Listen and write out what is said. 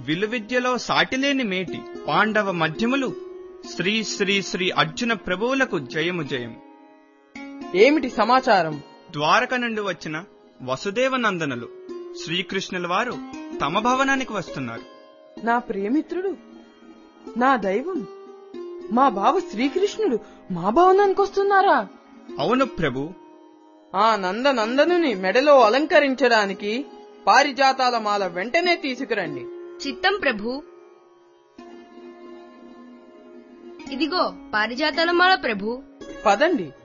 విలువిద్యలో సాటిలేని మేటి పాండవ మధ్యములు శ్రీ శ్రీ శ్రీ అర్జున ప్రభువులకు జయము జయం ఏమిటి సమాచారం ద్వారక నుండి వచ్చిన వసుదేవ నందనులు శ్రీకృష్ణుల వారు తమ భవనానికి వస్తున్నారు నా ప్రియమిత్రుడు నా దైవం మా బావ శ్రీకృష్ణుడు మా భవనానికి వస్తున్నారా అవును ప్రభు ఆ నంద నందనుని మెడలో అలంకరించడానికి పారిజాతాల మాల వెంటనే తీసుకురండి చిత్తం ప్రభు ఇదిగో పారిజాతాల మాల ప్రభు పదండి